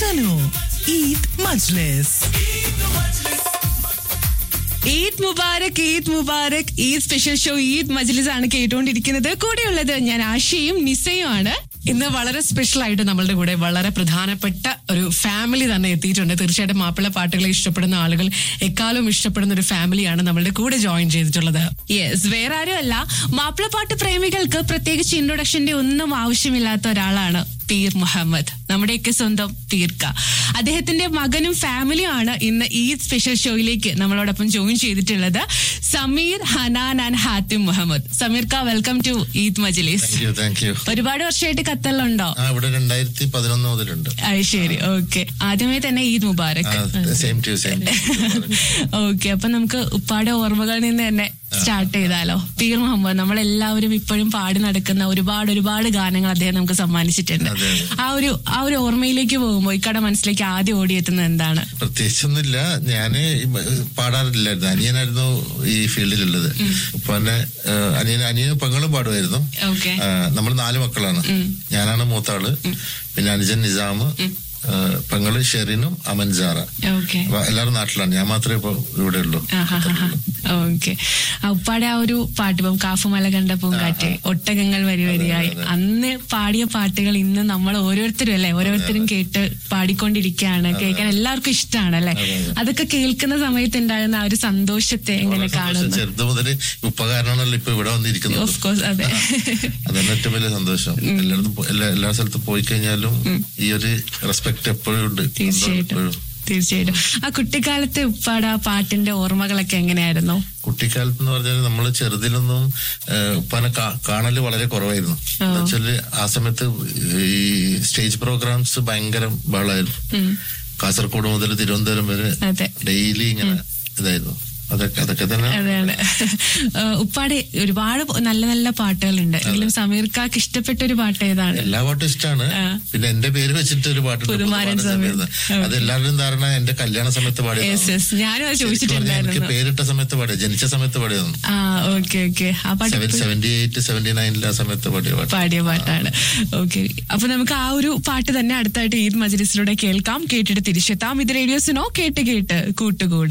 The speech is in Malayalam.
Sano Eid Majlis. Eid Mubarak Eid Mubarak Eid special show Eid Majlis ആണ് കേട്ടുകൊണ്ടിരിക്കുന്നത് കൂടെയുള്ളത് ഞാൻ ആശയും നിസയും ആണ് ഇന്ന് വളരെ സ്പെഷ്യൽ ആയിട്ട് നമ്മളുടെ കൂടെ വളരെ പ്രധാനപ്പെട്ട ഒരു ഫാമിലി തന്നെ എത്തിയിട്ടുണ്ട് തീർച്ചയായിട്ടും മാപ്പിള പാട്ടുകളെ ഇഷ്ടപ്പെടുന്ന ആളുകൾ എക്കാലവും ഇഷ്ടപ്പെടുന്ന ഒരു ഫാമിലിയാണ് നമ്മളുടെ കൂടെ ജോയിൻ ചെയ്തിട്ടുള്ളത് യെസ് വേറെ ആരുമല്ല മാപ്പിളപ്പാട്ട് പ്രേമികൾക്ക് പ്രത്യേകിച്ച് ഇൻട്രൊഡക്ഷന്റെ ഒന്നും ആവശ്യമില്ലാത്ത ഒരാളാണ് പീർ മുഹമ്മദ് നമ്മുടെയൊക്കെ സ്വന്തം പീർക്ക അദ്ദേഹത്തിന്റെ മകനും ഫാമിലിയും ആണ് ഇന്ന് ഈദ് സ്പെഷ്യൽ ഷോയിലേക്ക് നമ്മളോടൊപ്പം ജോയിൻ ചെയ്തിട്ടുള്ളത് സമീർ ഹനാൻ ആൻഡ് ഹാത്തിം മുഹമ്മദ് സമീർ ക വെൽക്കം ടു ഈദ് മജ്ലിസ് താങ്ക് യു താങ്ക് യു ഒരുപാട് വർഷമായിട്ട് ഖത്തറിലുണ്ടോ ആ ഇവിടെ രണ്ടായിരത്തി പതിനൊന്ന് മുതലുണ്ട് അത് ശരി ഓക്കെ ആദ്യമേ തന്നെ Eid Mubarak same to same okay അപ്പൊ നമുക്ക് ഉപ്പാടെ ഓർമ്മകളിൽ നിന്ന് തന്നെ സ്റ്റാർട്ട് ചെയ്താലോ പീർ മുഹമ്മദ് നമ്മളെല്ലാവരും ഇപ്പോഴും പാടി നടക്കുന്ന ഒരുപാട് ഒരുപാട് ഗാനങ്ങൾ അദ്ദേഹം നമുക്ക് സമ്മാനിച്ചിട്ടുണ്ട് അതെ, അതെ. ആ ഒരു ആ ഒരു ഓർമ്മയിലേക്ക് പോകുമ്പോൾ ഇക്കടെ മനസ്സിലേക്ക് ആദ്യം ഓടിയെത്തുന്നത് എന്താണ് പ്രത്യേകിച്ചൊന്നുമില്ല ഞാന് ഈ ബ- പാടാറില്ലായിരുന്നു അനിയനായിരുന്നു ഈ ഫീൽഡിലുള്ളത് ഇപ്പൊ എന്നെ അനിയൻ അനിയനും പെങ്ങളും പാടുമായിരുന്നു ഓക്കെ നമ്മൾ നാല് മക്കളാണ് ഞാനാണ് മൂത്ത ആള് പിന്നെ അനുജൻ നിസാം ആ, പെങ്ങള് ഷെറിനും അമൻജാറ ഓക്കെ അപ്പൊ എല്ലാവരും നാട്ടിലാണ് ഞാൻ മാത്രമേ ഇപ്പൊ ഇവിടെ ഉള്ളൂ ഓക്കെ ഉപ്പാടെ ആ ഒരു പാട്ട് ഇപ്പം കാഫുമല കണ്ട പൂങ്കാറ്റ് ഒട്ടകങ്ങൾ വരി വരിയായി അന്ന് പാടിയ പാട്ടുകൾ ഇന്ന് നമ്മൾ ഓരോരുത്തരും അല്ലെ ഓരോരുത്തരും കേട്ട് പാടിക്കൊണ്ടിരിക്കുകയാണ് കേൾക്കാൻ എല്ലാവർക്കും ഇഷ്ടമാണ് അല്ലെ അതൊക്കെ കേൾക്കുന്ന സമയത്ത് ഉണ്ടാകുന്ന ആ ഒരു സന്തോഷത്തെ എങ്ങനെ വളരെ സന്തോഷം. കാണുന്നു ചെറുത് മുതൽ ഉപ്പകാരനാണല്ലോ ഇപ്പൊ ഇവിടെ വന്നിരിക്കുന്നത് ഓഫ് കോഴ്സ് അതെ അതന്നെ ഏറ്റവും വലിയ സന്തോഷം എല്ലായിടത്തും പോ- എല്ലാ എല്ലാ സ്ഥലത്തും പോയി കഴിഞ്ഞാലും ഈ ഒരു റെസ്പെക്ട് എപ്പോഴും ഉണ്ട് തീർച്ചയായിട്ടും എപ്പോഴും തീർച്ചയായിട്ടും ആ കുട്ടിക്കാലത്തെ ഉപ്പാടെ ആ പാട്ടിന്റെ ഓർമ്മകളൊക്കെ എങ്ങനെയായിരുന്നു കുട്ടിക്കാലത്ത് എന്ന് പറഞ്ഞാൽ നമ്മൾ ചെറുതിലൊന്നും ഏഹ്, ഉപ്പാനെ കാ- കാണല് വളരെ കുറവായിരുന്നു എന്നുവെച്ചാല് ആ സമയത്ത് ഈ സ്റ്റേജ് പ്രോഗ്രാംസ് ഭയങ്കര ബഹളമായിരുന്നു കാസർഗോഡ് മുതൽ തിരുവനന്തപുരം വരെ അതെ ഡെയിലി ഇങ്ങനെ ഇതായിരുന്നു അതൊക്കെ അതൊക്കെ തന്നെ അതാണ് ഏഹ് ഉപ്പാടെ ഒരുപാട് നല്ല നല്ല പാട്ടുകളുണ്ട് എങ്കിലും സമീർ കാക്ക് ഇഷ്ടപ്പെട്ട ഒരു പാട്ട് ഏതാണ് എല്ലാ പാട്ടും ഇഷ്ടമാണ് ആ. പിന്നെ എന്റെ പേര് വെച്ചിട്ട് ഒരു പാട്ടുണ്ട് പുതുമാരൻ പുതുമാരൻ സമയത്ത്. സമയത്ത് അത് എല്ലാവരുടെയും ധാരണ എന്റെ കല്യാണ സമയത്ത് യെസ് പാടിയതാണ് യെസ് ഞാനും അത് ശരിക്കും പറഞ്ഞാൽ എനിക്ക് ചോദിച്ചിട്ടുണ്ടായിരുന്നു പേരിട്ട സമയത്ത് പാടിയ ജനിച്ച സമയത്ത് പാടിയതാണ് ആ ഓക്കെ ഓക്കെ ആ പാട്ട് സെവൻ ഇപ്പഴും സെവന്റി എയ്റ്റ് സെവന്റി നയനിൽ ആ സമയത്ത് പാടിയ പാട്ട് പാടിയ പാട്ടാണ് ഓക്കെ അപ്പൊ നമുക്ക് ആ ഒരു പാട്ട് തന്നെ അടുത്തായിട്ട് ഈദ് മജ്ലിസിലൂടെ കേൾക്കാം കേട്ടിട്ട് തിരിച്ചെത്താം ഇത് റേഡിയോസിനോ കേട്ട് കേട്ട് കൂട്ടുകൂടാ